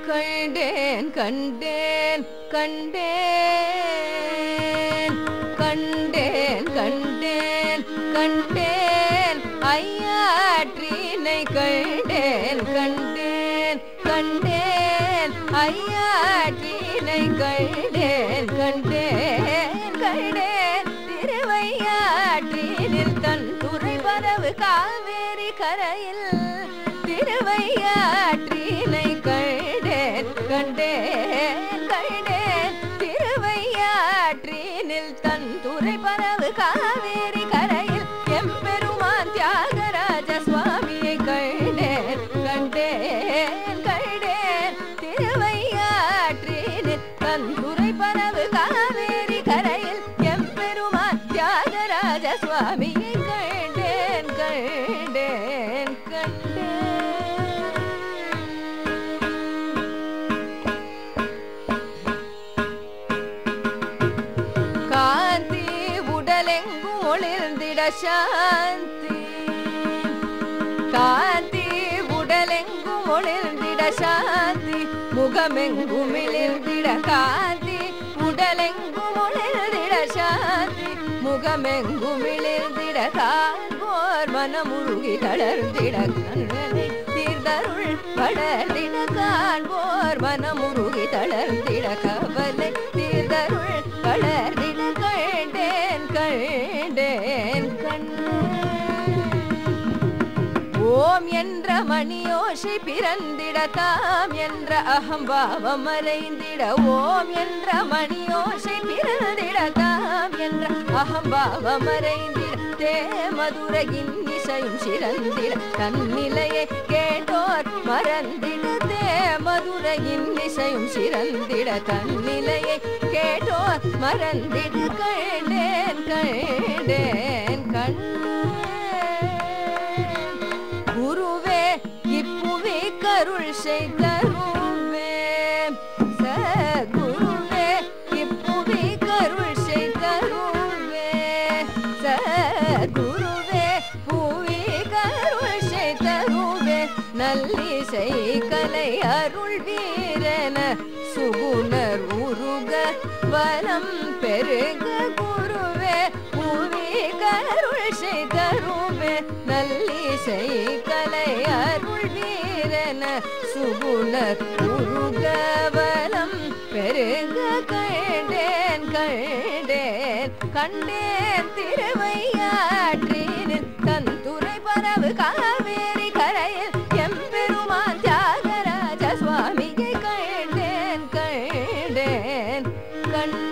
கண்டேன் கண்டேன் கண்டேன் கண்டேன் கண்டேன் கண்டேன் ஐயாற்றினை கண்டேன் கண்டேன் கண்டேன் ஐயாற்றினை கண்டேன் கண்டேன் கண்டேன் திருவையாற்றினில் தன் துறை பரவு காவேரி கரையில் திருவையாற்றினை கண்டேன் கண்டேன் கண்டேன் திருவையாற்றினில் தன் துறை பரவு காவேரி கரையில் எம்பெருமான் தியாகராஜ சுவாமியை கண்டேன் கண்டேன் கண்டேன் திருவையாற்றினில் தன் துறை பரவு காவேரி கரையில் எம்பெருமான் தியாகராஜ சுவாமியை கண்டேன் கண்டேன் கண்டேன் காந்தி உடலெங்கும் ஒளிர்ந்திட சாந்தி காந்தி உடலெங்கும் ஒளிர்ந்திட சாந்தி முகமெங்கும் மிளிர்ந்திட காந்தி உடலெங்கும் ஒளிர்ந்திட சாந்தி முகமெங்கும் மிளிர்ந்திட காண்போர் மனமுருகி தளர்ந்திட கண்ணனை தீர்தருள் வளர்ந்திட காண்போர் மனமுருகி தளர்ந்திட கவலை தீர்தருள் வளர்ந்திட கண்டேன் கண்டேன் கண்டேன் ஓம் என்ற மணியோசை பிறந்திட தாம் என்ற அகம்பாவம் மறைந்திட ஓம் என்ற மணியோசை பிறந்திட தாம் என்ற அகம்பாவம் மறைந்திட தே மதுரையின் இசையும் சிறந்திட தன்னிலையை கேட்டோர் மறந்திட தே மதுரையின் இசையும் சிறந்திட தன்னிலையை கேட்டோர் மறந்திட கண்டேன் கண்டேன் கண்டேன் குருவே இப்புவி கருள் செய்தருவே சகுருவே இப்புவி கருள் செய்தருவே சகுருவே புவி கருள் செய்தருவே நல்லிசை கலை அருள் வீரன சுகுணர் உருக வலம் பெருக குருவே புவி கருள் செய்தருவே நல்லிசை கலை அருள் வீரன சுகுணர் உருகவலம் பெருக கண்டேன் கண்டேன் கண்டேன் திருவையாற்றினில் தன் துறை பரவு காவேரி கரையில் எம்பெருமான் தியாகராஜ சுவாமியை கண்டேன் கண்டேன் கண்டேன்